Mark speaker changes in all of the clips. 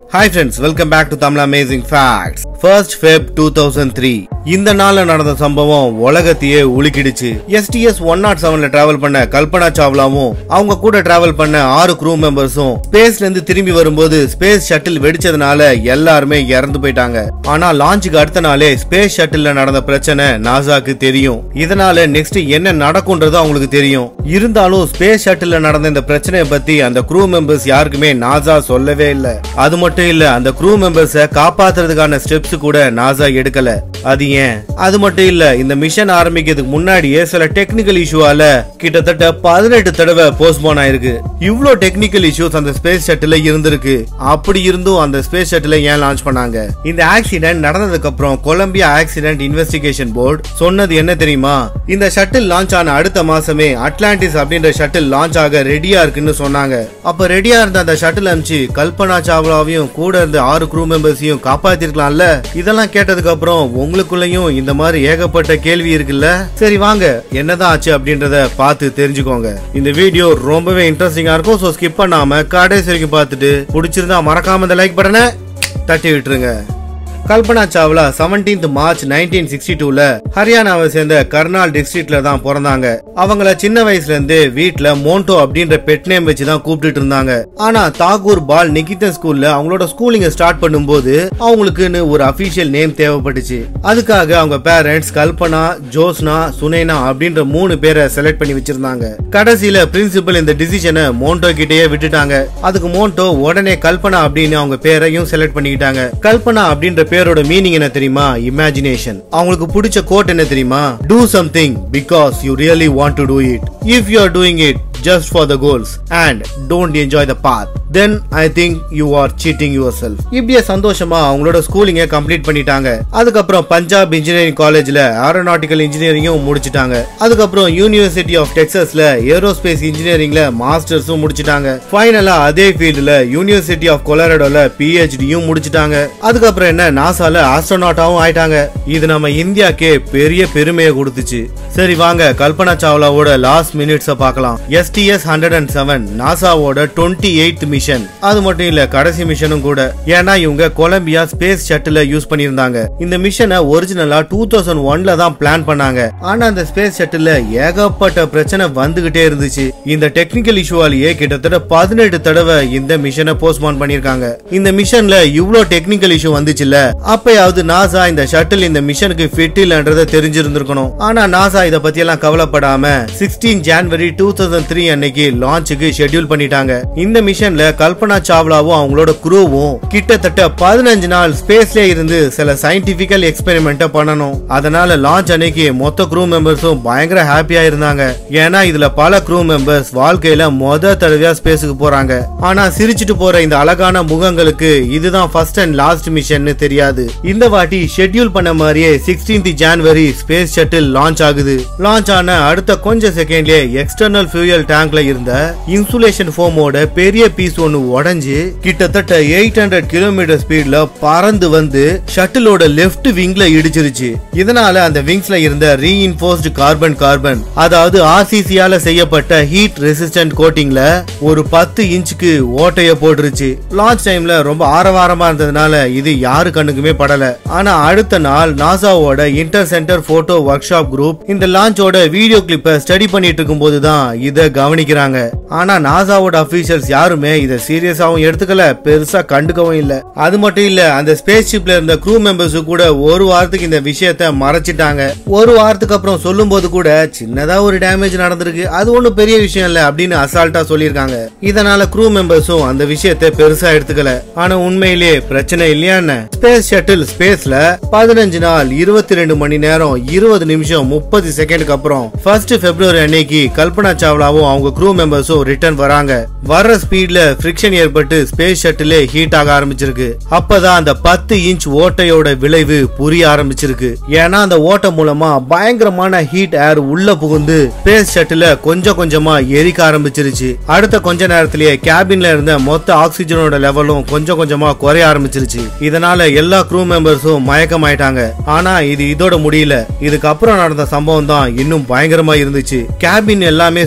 Speaker 1: hi friends welcome back to Tamil amazing facts first Feb two thousand three இந்த நாள்ல நடந்த சம்பவம் உலகத்தையே உலுக்கிடுச்சு எஸ்டிஎஸ் ஒன் நாட் செவன்ல டிராவல் பண்ண கல்பனா சாவ்லாவும் அவங்க கூட டிராவல் பண்ண ஆறு க்ரூ மெம்பர்ஸும் ஸ்பேஸ்ல இருந்து திரும்பி வரும்போது ஸ்பேஸ் ஷட்டில் வெடிச்சதுனால எல்லாருமே இறந்து போயிட்டாங்க ஆனா லான்ச்சுக்கு அடுத்த நாளே ஸ்பேஸ் ஷட்டில்ல நடந்த பிரச்சனை நாசாக்கு தெரியும் இதனால நெக்ஸ்ட் என்ன நடக்கும்ன்றது அவங்களுக்கு தெரியும் இருந்தாலும் ஸ்பேஸ் ஷட்டில்ல நடந்த இந்த பிரச்சனையை பத்தி அந்த க்ரூ மெம்பர்ஸ் யாருக்குமே நாசா சொல்லவே இல்ல அது மட்டும் இல்ல அந்த க்ரூ மெம்பர்ஸ காப்பாத்துறதுக்கான ஸ்டெப்ஸ் கூட நாசா எடுக்கல அது ஏன் அது மட்டும் இல்ல இந்த மிஷன் ஆரம்பிக்கிறதுக்கு முன்னாடியே சில டெக்னிக்கல் இஷ்யூவால கிட்டத்தட்ட பதினெட்டு தடவை போஸ்ட்போன் ஆயிருக்கு இவ்ளோ டெக்னிக்கல் இஷ்யூஸ் அந்த ஸ்பேஸ் ஷட்டில் இருந்திருக்கு அப்படி இருந்தும் அந்த ஸ்பேஸ் ஷட்டில் ஏன் லான்ச் பண்ணாங்க இந்த ஆக்சிடென்ட் நடந்ததுக்கு அப்புறம் கொலம்பியா ஆக்சிடென்ட் இன்வெஸ்டிகேஷன் போர்டு சொன்னது என்ன தெரியுமா இந்த ஷட்டில் லான்ச் ஆன அடுத்த மாசமே அட்லாண்டிஸ் அப்படின்ற ஷட்டில் லான்ச் ஆக ரெடியா இருக்குன்னு சொன்னாங்க அப்ப ரெடியா இருந்த அந்த ஷட்டில் அமிச்சு கல்பனா சாவ்லாவையும் கூட இருந்த ஆறு க்ரூ மெம்பர்ஸையும் காப்பாத்திருக்கலாம்ல இதெல்லாம் கேட்டதுக்கு அப்புறம் உங்களுக்குள்ளயும் இந்த மாதிரி ஏகப்பட்ட கேள்வி இருக்குல்ல சரி வாங்க என்னதான் ஆச்சு அப்படின்றத பார்த்து தெரிஞ்சுக்கோங்க இந்த வீடியோ ரொம்பவே இன்ட்ரெஸ்டிங்கா இருக்கும் ஸோ ஸ்கிப் பண்ணாம கடைசி வரைக்கும் பார்த்துட்டு பிடிச்சிருந்தா மறக்காம இந்த லைக் பட்டனை தட்டி விட்டுருங்க Kalpana Chawla 17th March nineteen sixty டூல ஹரியானாவை சேர்ந்த கர்னால் டிஸ்ட்ரிக்ட்ல தான் பிறந்தாங்க அவங்கள சின்ன வயசுல இருந்து வீட்ல மோண்டோ அப்படின்ற பெட் நேம் வச்சு தான் கூப்பிட்டுட்டு இருந்தாங்க ஆனா தாகூர் பால் நிகிதன் ஸ்கூல்ல அவங்களோட ஸ்கூலிங்க ஸ்டார்ட் பண்ணும்போது அவங்களுக்குன்னு ஒரு அபிஷியல் நேம் தேவைப்பட்டுச்சு அதுக்காக அவங்க பேரண்ட்ஸ் கல்பனா ஜோஸ்னா சுனேனா அப்படின்ற மூணு பேரை செலக்ட் பண்ணி வச்சிருந்தாங்க கடைசியில பிரின்சிபல் இந்த டிசிஷனை மோண்டோ கிட்டயே விட்டுட்டாங்க அதுக்கு மோண்டோ உடனே கல்பனா அப்படின்னு அவங்க பேரையும் செலக்ட் பண்ணிக்கிட்டாங்க கல்பனா அப்படின்ற பேரோட மீனிங் என்ன தெரியுமா இமேஜினேஷன் அவங்களுக்கு பிடிச்ச கோட் என்ன தெரியுமா do something because you really want to do it if you are doing it just for the goals and don't enjoy the path then I think you are cheating yourself இப்படியே சந்தோஷமா அவங்களோட ஸ்கூலிங்க complete பண்ணிட்டாங்க அதுக்கப்புறம் Punjab engineering காலேஜ்ல aeronautical இன்ஜினியரிங்கும் முடிச்சிட்டாங்க அதுக்கப்புறம் யூனிவர்சிட்டி ஆஃப் டெக்ஸஸ்ல ஏரோஸ்பேஸ் இன்ஜினியரிங்ல மாஸ்டர்ஸும் முடிச்சிட்டாங்க ஃபைனலா அதே ஃபீல்டுல யூனிவர்சிட்டி ஆஃப் கொலராடோல பிஹெச்டியும் முடிச்சிட்டாங்க அதுக்கப்புறம் என்ன நாசால ஆஸ்ட்ரோநாட்டாவும் ஆயிட்டாங்க இது நம்ம இந்தியாக்கே பெரிய பெருமையை கொடுத்துச்சு சரி வாங்க கல்பனா சாவ்லாவோட லாஸ்ட் மினிட்ஸ பார்க்கலாம் எஸ்டிஎஸ் ஹண்ட்ரட் அண்ட் செவன் நாசாவோட டுவெண்ட்டி எயித் மிஷன் அது மட்டும் இல்ல கடைசி மிஷனும் கூட ஏன்னா இவங்க கொலம்பியா ஸ்பேஸ் ஷட்டில யூஸ் பண்ணியிருந்தாங்க இந்த மிஷனை ஒரிஜினலா டூ தௌசண்ட் ஒன்ல தான் பிளான் பண்ணாங்க ஆனா அந்த ஸ்பேஸ் ஷட்டில ஏகப்பட்ட பிரச்சனை வந்துகிட்டே இருந்துச்சு இந்த டெக்னிக்கல் இஷ்யூவாலேயே கிட்டத்தட்ட பதினெட்டு தடவை இந்த மிஷனை போஸ்ட்போன் பண்ணிருக்காங்க இந்த மிஷன்ல இவ்ளோ டெக்னிக்கல் இஷ்யூ வந்துச்சுல்ல அப்பயாவது நாசா இந்த ஷட்டில் இந்த மிஷனுக்கு ஃபிட் இல்லன்றத தெரிஞ்சிருந்திருக்கணும் ஆனா நாசா இத பத்தி எல்லாம் கவலைப்படாம sixteen January two thousand three அன்னைக்கு லான்ச்சுக்கு ஷெட்யூல் பண்ணிட்டாங்க இந்த மிஷன்ல கல்பனா சாவ்லாவும் அவங்களோட குரூவும் கிட்டத்தட்ட பதினஞ்சு நாள் ஸ்பேஸ்ல இருந்து சில சயின்டிபிக்கல் எக்ஸ்பெரிமெண்ட்ட பண்ணணும் அதனால லான்ச் அன்னைக்கு மொத்த க்ரூ மெம்பர்ஸும் பயங்கர ஹாப்பியா இருந்தாங்க ஏன்னா இதுல பல க்ரூ மெம்பர்ஸ் வாழ்க்கையில மொத தடவையா ஸ்பேஸுக்கு போறாங்க ஆனா சிரிச்சிட்டு போற இந்த அழகான முகங்களுக்கு இதுதான் ஃபர்ஸ்ட் அண்ட் லாஸ்ட் மிஷன் தெரியாது இந்த வாட்டி ஷெட்யூல் பண்ண மாதிரியே 16th January space shuttle launch ஆகுது லான்ச் ஆன அடுத்த கொஞ்ச செகண்ட்லயே எக்ஸ்டர்னல் ஃபியூயல் டேங்க்ல இருந்த இன்சுலேஷன் ஃபோமோட பெரிய பீஸ் ஒன்னு உடைஞ்சு கிட்டத்தட்ட எயிட் ஹண்ட்ரட் கிலோமீட்டர் ஸ்பீட்ல பறந்து வந்து ஷட்டிலோட லெஃப்ட் விங்ல இடிச்சிருச்சு இதனால அந்த விங்ஸ்ல இருந்த ரீஇன்ஃபோர்ஸ்டு கார்பன் கார்பன் அதாவது ஆர்சிசியால செய்யப்பட்ட ஹீட் ரெசிஸ்டன்ட் கோட்டிங்ல ஒரு பத்து இன்ச்சுக்கு ஓட்டைய போட்டுருச்சு லான்ச் டைம்ல ரொம்ப ஆரவாரமா இருந்ததுனால இது யாரு கண்ணுக்குமே படல ஆனா அடுத்த நாள் நாசாவோட inter centre photo workshop group இந்த லான்ச்சோட வீடியோ கிளிப்பை ஸ்டடி பண்ணிட்டு இருக்கும்போது தான் இத கவனிக்கிறாங்க ஆனா நாசாவோட அபிஷியல்ஸ் யாருமே இத சீரியஸாவும் எடுத்துக்கல பெருசா கண்டுக்கவும் இல்ல அது மட்டும் இல்ல அந்த ஸ்பேஸ் ஷிப்ல இருந்த க்ரூ மெம்பர்ஸ் கூட ஒரு வாரத்துக்கு இந்த விஷயத்த மறைச்சிட்டாங்க ஒரு வாரத்துக்கு அப்புறம் சொல்லும்போது கூட சின்னதா ஒரு டேமேஜ் நடந்திருக்கு அது ஒண்ணும் பெரிய விஷயம் இல்ல அப்படின்னு அசால்ட்டா சொல்லியிருக்காங்க இதனால க்ரூ மெம்பர்ஸும் அந்த விஷயத்தை பெருசா எடுத்துக்கல ஆனா உண்மையிலேயே பிரச்சனை இல்லையா என்ன ஸ்பேஸ் ஷட்டில் ஸ்பேஸ்ல பதினஞ்சு நாள் இருபத்தி ரெண்டு மணி நேரம் இருபது நிமிஷம் முப்பது செகண்டுக்கு அப்புறம் ஃபர்ஸ்ட் பிப்ரவரி அன்னைக்கு கல்பனா சாவ்லாவும் அவங்க க்ரூ மெம்பர்ஸும் ரிட்டர்ன் வராங்க வர்ற ஸ்பீட்ல ஃபிரிக்ஷன் ஏற்பட்டு ஸ்பேஸ் ஷட்டிலே ஹீட் ஆக ஆரம்பிச்சிருக்கு அப்பதான் அந்த பத்து இன்ச் ஓட்டையோட விளைவு புரிய ஆரம்பிச்சிருக்கு ஏன்னா அந்த ஓட்டை மூலமா பயங்கரமான ஹீட் ஏர் உள்ள புகுந்து ஸ்பேஸ் ஷட்டில கொஞ்சம் கொஞ்சமா எரிக்க ஆரம்பிச்சிருச்சு அடுத்த கொஞ்ச நேரத்திலேயே கேபின்ல இருந்த மொத்த ஆக்சிஜனோட லெவலும் கொஞ்சம் கொஞ்சமா குறைய ஆரம்பிச்சிருச்சு இதனால எல்லா க்ரூ மெம்பர்ஸும் மயக்கமாயிட்டாங்க ஆனா இது இதோட முடியல இதுக்கப்புறம் நடந்த சம்பவம் தான் இன்னும் பயங்கரமா இருந்துச்சு கேபின் எல்லாமே சூடாகி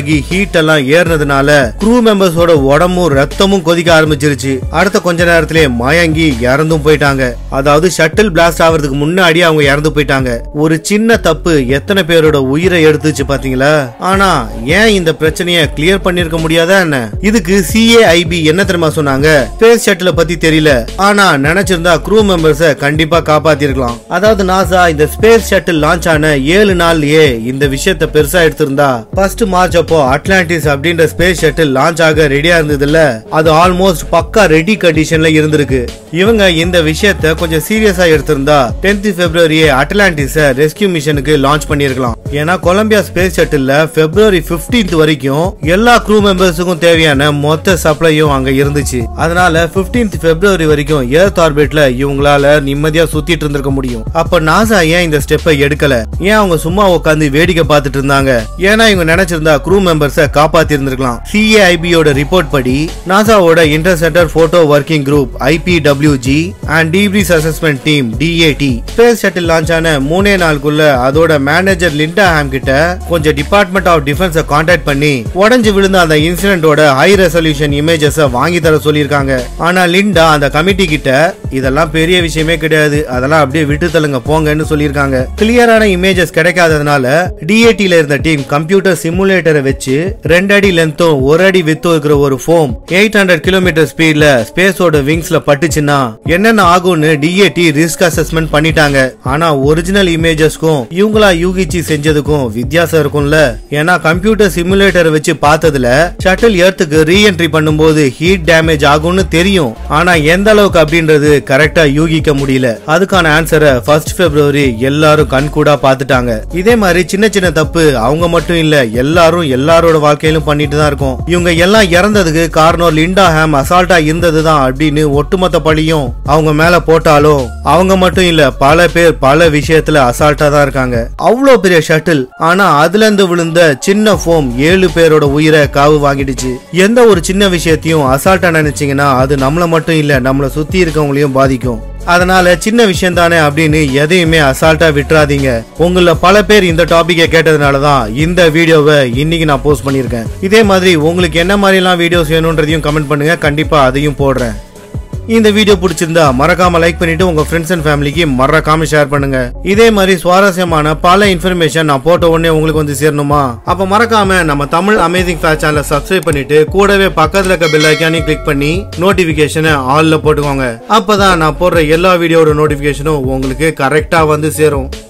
Speaker 1: ஆகி ஹீட் எல்லாம் ஏறினதுனால க்ரூ மெம்பர்ஸோட உடம்பும் ரத்தமும் கொதிக்க ஆரம்பிச்சிருச்சு அடுத்த கொஞ்ச நேரத்திலே மயங்கி இறந்தும் போயிட்டாங்க அதாவது ஷட்டில் பிளாஸ்ட் ஆகிறதுக்கு முன்னாடி அவங்க இறந்து போயிட்டாங்க ஒரு சின்ன தப்பு எத்தனை பேரோட உயிரை எடுத்துச்சு பாத்தீங்களா ஆனா ஏன் இந்த பிரச்சனைய கிளியர் பண்ணிருக்க முடியாதா என்ன இதுக்கு சிஏஐபி என்ன தெரியுமா சொன்னாங்க ஸ்பேஸ் ஷட்டில பத்தி தெரியல ஆனா நினைச்சிருந்தா க்ரூ மெம்பர்ஸ கண்டிப்பா காப்பாத்திருக்கலாம் அதாவது நாசா இந்த ஸ்பேஸ் ஷட்டில் லான்ச் ஆன ஏழு நாள்லயே இந்த விஷயத்த பெருசா எடுத்திருந்தா ஃபர்ஸ்ட் மார்ச் அப்போ அட்லாண்டிஸ் அப்படின்ற ஸ்பேஸ் ஷட்டில் லான்ச் ஆக ரெடியா இருந்ததுல அது ஆல்மோஸ்ட் பக்கா ரெடி கண்டிஷன்ல இருந்திருக்கு இவங்க இந்த விஷயத்த கொஞ்சம் சீரியஸா எடுத்திருந்தா 10th பிப்ரவரியே அட்லாண்டிஸ ரெஸ்கியூ மிஷனுக்கு லான்ச் பண்ணிருக்கலாம் ஏன்னா கொலம்பியா ஸ்பேஸ் ஷட்டில்ல பிப்ரவரி 15th வரைக்கும் எல்லா க்ரூ மெம்பர்ஸுக்கும் தேவையான மொத்த சப்ளையும் அங்க இருந்துச்சு அதனால 15th பிப்ரவரி வரைக்கும் எர்த் ஆர்பிட்ல இவங்களால நிம்மதியா சுத்திட்டு இருந்திருக்க முடியும் அப்ப நாசா ஏன் இந்த ஸ்டெப்பை எடுக்கல ஏன் அவங்க சும்மா உட்காந்து வேடிக்கை பார்த்துட்டு இருந்தாங்க ஏன்னா இவங்க நினைச்சிருந்தா க்ரூ மெம்பர்ஸ காப்பாத்தி இருந்திருக்கலாம் சிஏஐபியோட ரிப்போர்ட் படி நாசாவோட intercentre photo working group IPWG and debris assessment team DAT space shuttle launch ஆன மூணே நாளுக்குள்ள அதோட மேனேஜர் லிண்டா ஹாம் கிட்ட கொஞ்சம் டிபார்ட்மெண்ட் ஆஃப் டிஃபென்ஸ கான்டாக்ட் பண்ணி உடஞ்சு விழுந்த அந்த இன்சிடென்ட்டோட ஹை ரெசல்யூஷன் இமேஜஸ் வாங்கி தர சொல்லியிருக்காங்க ஆனா லிண்டா அந்த கமிட்டி கிட்ட இதெல்லாம் பெரிய விஷயமே கிடையாது அதெல்லாம் அப்படியே விட்டு தள்ளுங்க போங்கன்னு சொல்லியிருக்காங்க கிளியரான இமேஜஸ் கிடைக்காததுனால டிஏடில இருந்த டீம் கம்ப்யூட்டர் சிமுலேட்டரை வச்சு ரெண்டு அடி லென்த்தும் ஒரு அடி வித்தும் இருக்கிற ஒரு ஃபோம் எயிட் ஹண்ட்ரட் கிலோமீட்டர் ஸ்பீட்ல ஸ்பேஸோட விங்ஸ்ல பட்டுச்சுன்னா என்னென்ன ஆகும்னு டிஏடி ரிஸ்க் அசஸ்மெண்ட் பண்ணிட்டாங்க ஆனா ஒரிஜினல் இமேஜஸ்க்கும் இவங்களா யூகிச்சு செஞ்சதுக்கும் வித்தியாசம் இருக்கும்ல ஏன்னா கம்ப்யூட்டர் சிமுலேட்டரை வச்சு பார்த்ததுல ஷட்டில் எர்த்துக்கு ரீஎன்ட்ரி பண்ணும்போது ஹீட் டேமேஜ் ஆகும்னு தெரியும் ஆனா எந்த அளவுக்கு அப்படின்றது கரெக்டா யூகிக்க முடியல அதுக்கான ஆன்சரை ஃபர்ஸ்ட் பிப்ரவரி எல்லாரும் கண்கூடா பார்த்துட்டாங்க இதே மாதிரி சின்ன சின்ன தப்பு அவங்க மட்டும் இல்ல எல்லாரும் எல்லாரோட வாழ்க்கையிலும் பண்ணிட்டு தான் இருக்கும் இவங்க எல்லாம் இறந்ததுக்கு காரணம் லிண்டா ஹேம் அசால்ட்டா இருந்ததுதான் அப்படின்னு ஒட்டுமொத்த பழியும் அவங்க மேல போட்டாலும் அவங்க மட்டும் இல்ல பல பேர் பல விஷயத்துல அசால்ட்டா தான் இருக்காங்க அவ்வளோ பெரிய ஷட்டில் ஆனா அதுல இருந்து விழுந்த சின்ன ஃபோம் ஏழு பேரோட உயிரை காவு வாங்கிடுச்சு எந்த ஒரு சின்ன விஷயத்தையும் அசால்ட்டா நினைச்சீங்கன்னா அது நம்மள மட்டும் இல்ல நம்மள சுத்தி இருக்கவங்களையும் பாதிக்கும் அதனால சின்ன விஷயம் தானே அப்படின்னு எதையுமே அசால்ட்டா விட்டுறாதீங்க உங்கள பல பேர் இந்த டாபிக்கை கேட்டதுனால தான் இந்த வீடியோவை இன்னைக்கு நான் போஸ்ட் பண்ணியிருக்கேன் இதே மாதிரி உங்களுக்கு என்ன மாதிரிலாம் வீடியோஸ் வேணுன்றதையும் கமெண்ட் பண்ணுங்க கண்டிப்பா அதையும் போடுறேன் இந்த வீடியோ பிடிச்சிருந்தா மறக்காம லைக் பண்ணிட்டு உங்க ஃப்ரெண்ட்ஸ் அண்ட் ஃபேமிலிக்கு மறக்காம ஷேர் பண்ணுங்க இதே மாதிரி சுவாரஸ்யமான பல இன்ஃபர்மேஷன் நான் போட்ட உடனே உங்களுக்கு வந்து சேரணுமா அப்ப மறக்காம நம்ம தமிழ் அமேசிங் ஃபேர் சேனலை சப்ஸ்கிரைப் பண்ணிட்டு கூடவே பக்கத்துல இருக்க பெல் ஐக்கானையும் கிளிக் பண்ணி நோட்டிபிகேஷனை ஆல்ல போட்டுக்கோங்க அப்பதான் நான் போடுற எல்லா வீடியோட நோட்டிபிகேஷனும் உங்களுக்கு கரெக்டா வந்து சேரும்